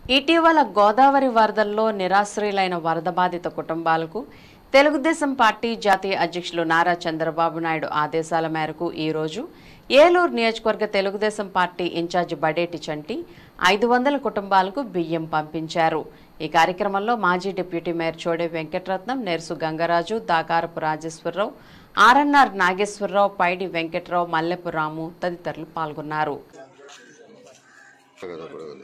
ఇటీవల గోదావరి వరదల్లో నిరాశ్రయులైన వరద బాధిత కుటుంబాలకు తెలుగుదేశం పార్టీ జాతీయ అధ్యక్షులు నారా చంద్రబాబు నాయుడు ఆదేశాల మేరకు ఈరోజు ఏలూరు నియోజకవర్గ తెలుగుదేశం పార్టీ ఇన్ఛార్జి బడేటి చంటి ఐదు వందల కుటుంబాలకు బియ్యం పంపించారు ఈ కార్యక్రమంలో మాజీ deputy mayor Chode Venkataratnam Nersu Gangaraju Dakarapu Rajeswararao RNR Nageswararao Paidi Venkatrao Mallepu Ramu తదితరులు పాల్గొన్నారు కదా పడగలు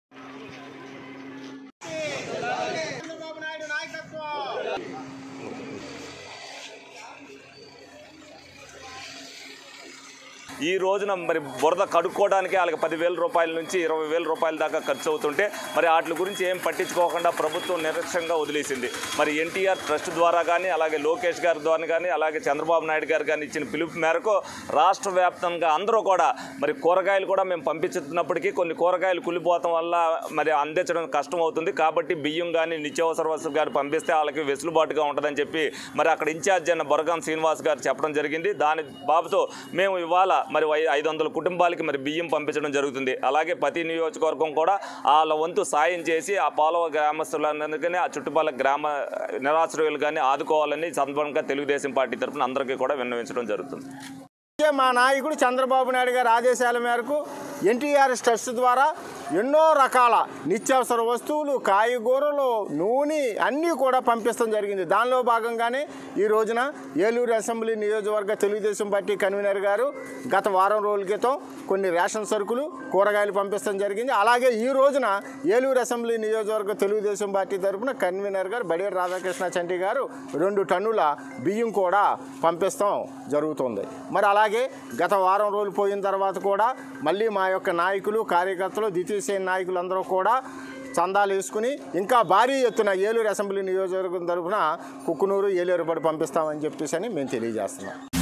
ఈ రోజున మరి బురద కడుక్కోవడానికి వాళ్ళకి పదివేల రూపాయల నుంచి ఇరవై వేల రూపాయల దాకా ఖర్చు అవుతుంటే మరి వాటి గురించి ఏం పట్టించుకోకుండా ప్రభుత్వం నిర్లక్ష్యంగా వదిలేసింది మరి ఎన్టీఆర్ ట్రస్ట్ ద్వారా కానీ అలాగే లోకేష్ గారి ద్వారా కానీ అలాగే చంద్రబాబు నాయుడు గారు కానీ ఇచ్చిన పిలుపు మేరకు రాష్ట్ర వ్యాప్తంగా అందరూ కూడా మరి కూరగాయలు కూడా మేము పంపించుతున్నప్పటికీ కొన్ని కూరగాయలు కులిపోవటం వల్ల మరి అందించడం కష్టం అవుతుంది కాబట్టి బియ్యం కానీ నిత్యావసర వస్తువులు గారు పంపిస్తే వాళ్ళకి వెసులుబాటుగా ఉంటుందని చెప్పి మరి అక్కడ ఇన్ఛార్జ్ అయిన బొరగాం శ్రీనివాస్ గారు చెప్పడం జరిగింది దాని బాబుతో మేము ఇవాళ మరి వై- ఐదు వందల కుటుంబాలకి మరి బియ్యం పంపించడం జరుగుతుంది అలాగే ప్రతి నియోజకవర్గం కూడా వాళ్ళ వంతు సాయం చేసి ఆ పాలవ గ్రామస్తులందరికీ ఆ చుట్టుపక్కల గ్రామ నిరాశ్రయులు కానీ ఆదుకోవాలని సందర్భంగా తెలుగుదేశం పార్టీ తరఫున అందరికీ కూడా విన్నవించడం జరుగుతుంది ఇదే మా నాయకుడు చంద్రబాబు నాయుడు గారి ఆదేశాల మేరకు ఎన్టీఆర్ ట్రస్ట్ ద్వారా ఎన్నో రకాల నిత్యావసర వస్తువులు కాయగూరలు నూనె అన్నీ కూడా పంపిస్తాం జరిగింది దానిలో భాగంగానే ఈ రోజున ఏలూరు అసెంబ్లీ నియోజకవర్గ తెలుగుదేశం పార్టీ కన్వీనర్ గారు గత వారం రోజుల క్రితం కొన్ని రేషన్ సరుకులు కూరగాయలు పంపిస్తాం జరిగింది అలాగే ఈ రోజున ఏలూరు అసెంబ్లీ నియోజకవర్గ తెలుగుదేశం పార్టీ తరఫున కన్వీనర్ గారు బడేరు రాధాకృష్ణ చంటి గారు రెండు టన్నుల బియ్యం కూడా పంపిస్తాం జరుగుతుంది మరి అలాగే గత వారం రోజులు పోయిన తర్వాత కూడా మళ్ళీ మా యొక్క నాయకులు కార్యకర్తలు ద్వితీయ శ్రేణి నాయకులు అందరూ కూడా చందాలు వేసుకుని ఇంకా భారీ ఎత్తున ఏలూరు అసెంబ్లీ నియోజకవర్గం తరఫున కుక్కునూరు ఏలూరు పడి పంపిస్తామని చెప్పేసి అని మేము తెలియజేస్తున్నాం